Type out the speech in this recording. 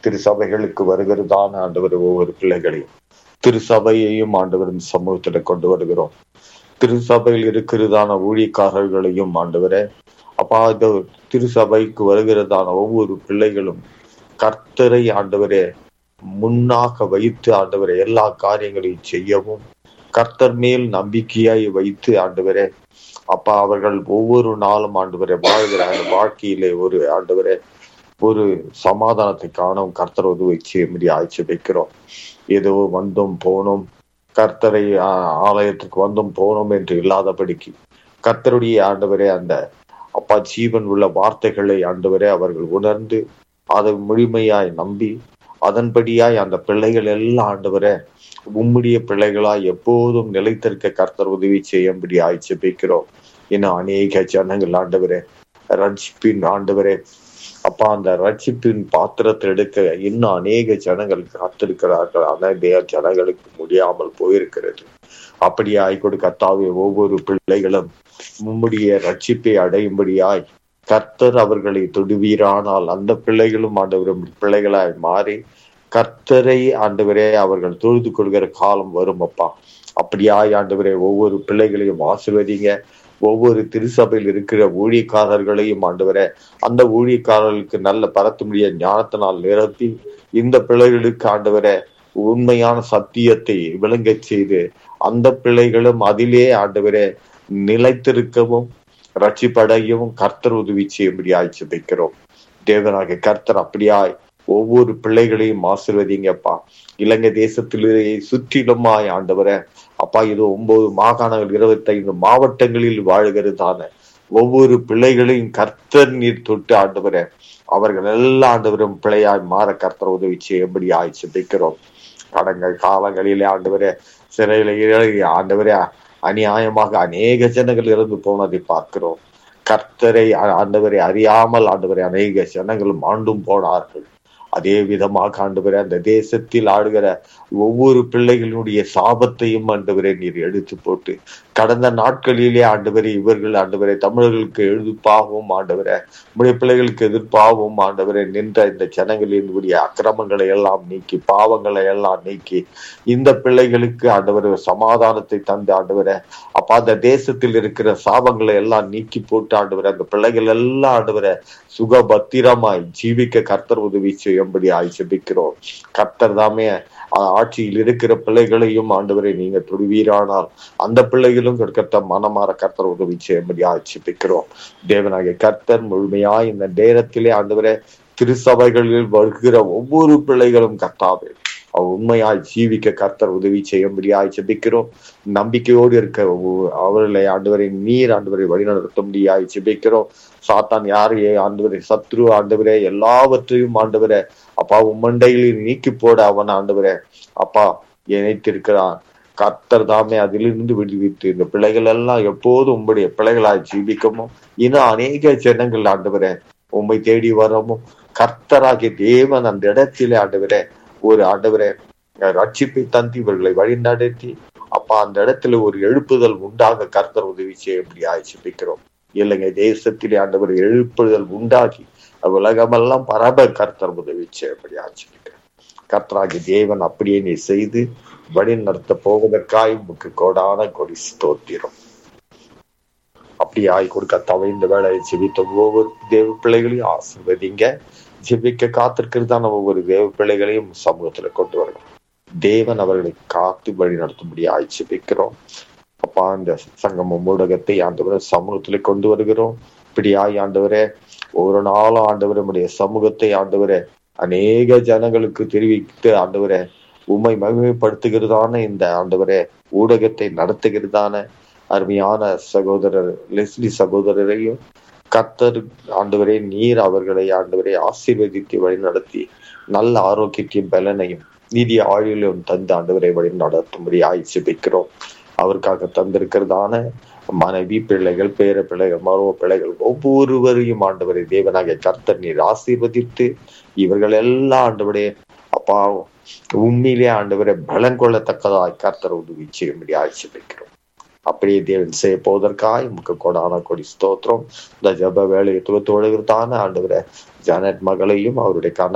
திருசபைகளுக்கு வருகிறதான ஆண்டவர் ஒவ்வொரு பிள்ளைகளையும் திருசபையையும் ஆண்டவரின் சமூகத்துல கொண்டு வருகிறோம் திருசபையில் இருக்கிறதான ஊழியக்காரர்களையும் ஆண்டவரே அப்பா இந்த திருசபைக்கு வருகிறதான ஒவ்வொரு பிள்ளைகளும் கர்த்தரை ஆண்டவரே முன்னாக வைத்து ஆண்டவரை எல்லா காரியங்களையும் செய்யவும் கர்த்தர் மேல் நம்பிக்கையாய் வைத்து ஆண்டவரே அப்பா அவர்கள் ஒவ்வொரு நாளும் ஆண்டவரை வாழ்கிற அந்த வாழ்க்கையிலே ஒரு ஆண்டவரே ஒரு சமாதானத்தை காணவும் கர்த்தர் உதவி செய்யும்படி ஆய்ச்சி வைக்கிறோம் ஏதோ வந்தோம் போனோம் கர்த்தரை ஆலயத்துக்கு வந்தோம் போனோம் என்று இல்லாதபடிக்கு கர்த்தருடைய ஆண்டவரே அந்த அப்பா ஜீவன் உள்ள வார்த்தைகளை ஆண்டவரே அவர்கள் உணர்ந்து அதை முழுமையாய் நம்பி அதன்படியாய் அந்த பிள்ளைகள் எல்லாம் ஆண்டவரே உம்முடைய பிள்ளைகளாய் எப்போதும் நிலைத்திருக்க கர்த்தர் உதவி செய்யும்படி ஆய்ச்சி வைக்கிறோம் இன்னும் அநேக ஜனங்கள் ஆண்டவரே ரட்சிப்பின் ஆண்டவரே அப்பா அந்த ரட்சிப்பின் பாத்திரத்தை எடுக்க இன்னும் அநேக ஜனங்கள் காத்திருக்கிறார்கள் அநேக ஜனங்களுக்கு முடியாமல் போயிருக்கிறது அப்படியாய் கொடு கத்தாவே ஒவ்வொரு பிள்ளைகளும் உம்முடைய ரட்சிப்பை அடையும்படியாய் கர்த்தர் அவர்களை தொடுவீரானால் அந்த பிள்ளைகளும் ஆண்டவரும் பிள்ளைகளாய் மாறி கர்த்தரை ஆண்டவரே அவர்கள் தொழுது கொள்கிற காலம் வரும் அப்பா அப்படியாய் ஆண்டவரே ஒவ்வொரு பிள்ளைகளையும் ஆசிர்வதிங்க ஒவ்வொரு திருசபையில் இருக்கிற ஊழியக்காரர்களையும் ஆண்டவர அந்த ஊழியக்காரர்களுக்கு நல்ல பரத்துமுடிய ஞானத்தினால் நிரப்பி இந்த பிள்ளைகளுக்கு ஆண்டவர உண்மையான சத்தியத்தை விளங்க செய்து அந்த பிள்ளைகளும் அதிலே ஆண்டவர நிலைத்திருக்கவும் ரட்சிப்படையவும் கர்த்தர் உதவி செய்யும்படி ஆய்ச்சி வைக்கிறோம் தேவனாக கர்த்தர் அப்படியாய் ஒவ்வொரு பிள்ளைகளையும் ஆசிர்வதிங்கப்பா இலங்கை தேசத்திலே சுற்றிலுமாய் ஆண்டவர அப்பா இது ஒன்பது மாகாணங்கள் இருபத்தி ஐந்து மாவட்டங்களில் வாழ்கிறதான ஒவ்வொரு பிள்ளைகளையும் கர்த்தர் நீர் தொட்டு ஆண்டவர அவர்கள் எல்லா ஆண்டவரும் பிள்ளையாய் மாற கர்த்தர் உதவி செய்யும்படி ஆய் சிந்திக்கிறோம் கடந்த காலங்களிலே ஆண்டவரே சிறையில ஆண்டவரே அநியாயமாக அநேக ஜனங்கள் இறந்து போனதை பார்க்கிறோம் கர்த்தரை ஆண்டவரை அறியாமல் ஆண்டவரை அநேக ஜனங்கள் மாண்டும் போனார்கள் அதே விதமாக ஆண்டவரே அந்த தேசத்தில் ஆடுகிற ஒவ்வொரு பிள்ளைகளுடைய சாபத்தையும் ஆண்டவரை நீர் எடுத்து போட்டு கடந்த நாட்களிலே ஆண்டவரை இவர்கள் ஆண்டவரை தமிழர்களுக்கு எதிர்ப்பாகவும் ஆண்டவரை நம்முடைய பிள்ளைகளுக்கு எதிர்ப்பாகவும் ஆண்டவரை நின்ற இந்த ஜனங்களினுடைய அக்கிரமங்களை எல்லாம் நீக்கி பாவங்களை எல்லாம் நீக்கி இந்த பிள்ளைகளுக்கு ஆண்டவர் சமாதானத்தை தந்து ஆண்டவரை அப்ப அந்த தேசத்தில் இருக்கிற சாபங்களை எல்லாம் நீக்கி போட்டு ஆண்டவரை அந்த பிள்ளைகள் எல்லாம் ஆண்டவரை சுக பத்திரமாய் ஜீவிக்க கர்த்தர் உதவி செய்யும்படி ஆய் செபிக்கிறோம் கர்த்தர் தாமே ஆட்சியில் இருக்கிற பிள்ளைகளையும் ஆண்டவரை நீங்க தொடுவீரானால் அந்த பிள்ளைகளும் கர்த்த மனமாற கர்த்தர் உதவி செய்யும்படி ஆட்சிப்பிக்கிறோம் தேவனாகிய கர்த்தர் முழுமையாய் இந்த நேரத்திலே ஆண்டவரை திருசபைகளில் வருகிற ஒவ்வொரு பிள்ளைகளும் கர்த்தாவே உண்மையாய் ஜீவிக்க கர்த்தர் உதவி செய்யும்படியாய் செபிக்கிறோம் நம்பிக்கையோடு இருக்க அவர்களை ஆண்டவரை நீர் ஆண்டவரை வழிநடத்தும்படியாய் செபிக்கிறோம் சாத்தான் யாரையே ஆண்டவரை சத்ரு ஆண்டவரே எல்லாவற்றையும் ஆண்டவரே அப்பா உம்மண்டையில் நீக்கி போட அவன் ஆண்டவரே அப்பா இணைத்திருக்கிறான் கர்த்தர் தாமே அதிலிருந்து விடுவித்து இந்த பிள்ளைகள் எல்லாம் எப்போதும் உங்களுடைய பிள்ளைகளாய் ஜீவிக்கமும் இன்னும் அநேக ஜனங்கள் ஆண்டவரே உண்மை தேடி வரவும் கர்த்தராகிய தேவன் அந்த இடத்திலே ஆண்டவரே ஒரு ஆண்டவரை ரட்சிப்பை தந்து இவர்களை வழிநடத்தி அப்ப அந்த இடத்துல ஒரு எழுப்புதல் உண்டாக கர்த்தர் உதவி செய்யும்படி ஆய்ச்சிப்பிக்கிறோம் இல்லைங்க தேசத்திலே ஆண்டவர் எழுப்புதல் உண்டாகி உலகமெல்லாம் பரப கர்த்தர் உதவி செய்யும்படி ஆய்ச்சிப்பிக்கிறோம் கர்த்தராகி தேவன் அப்படியே நீ செய்து வழி நடத்த போவதற்காய் உமக்கு கோடான கொடி ஸ்தோத்திரம் அப்படி ஆய் கொடுக்க தவை இந்த வேலையை செவித்த ஒவ்வொரு தேவ பிள்ளைகளையும் ஆசிர்வதிங்க ஜெபிக்க காத்திருக்கிறதான ஒவ்வொரு தேவ பிள்ளைகளையும் சமூகத்துல கொண்டு வரணும் தேவன் அவர்களை காத்து வழி நடத்தும்படி ஆய்ச்சி வைக்கிறோம் அப்பா இந்த சங்கமம் ஊடகத்தை ஆண்டவரை சமூகத்துல கொண்டு வருகிறோம் இப்படியாய் ஆண்டவரே ஒரு நாளும் ஆண்டவர் நம்முடைய சமூகத்தை ஆண்டவரே அநேக ஜனங்களுக்கு தெரிவித்து ஆண்டவரே உண்மை மகிமைப்படுத்துகிறதான இந்த ஆண்டவரே ஊடகத்தை நடத்துகிறதான அருமையான சகோதரர் லெஸ்லி சகோதரரையும் கத்தர் ஆண்டவரே நீர் அவர்களை ஆண்டவரை ஆசீர்வதித்து வழி நடத்தி நல்ல ஆரோக்கியத்தையும் பலனையும் நீதிய ஆயுளும் தந்து ஆண்டவரை வழி நடத்தும்படி ஆய்ச்சி வைக்கிறோம் அவருக்காக தந்திருக்கிறதான மனைவி பிள்ளைகள் பேர பிள்ளைகள் மருவ பிள்ளைகள் ஒவ்வொருவரையும் ஆண்டவரை தேவனாக கர்த்தர் நீர் ஆசீர்வதித்து இவர்கள் எல்லாம் ஆண்டவரே அப்பா உண்மையிலே ஆண்டவரை பலன் கொள்ளத்தக்கதாய் கர்த்தர் உதவி செய்யும்படி ஆய்ச்சி வைக்கிறோம் அப்படியே தேவன் செய்ய போவதற்காக உமக்கு கொடான கொடி ஸ்தோத்திரம் இந்த ஜப வேலையை துவத்தோடுகிறதான ஆண்டவரை ஜானட் மகளையும் அவருடைய கண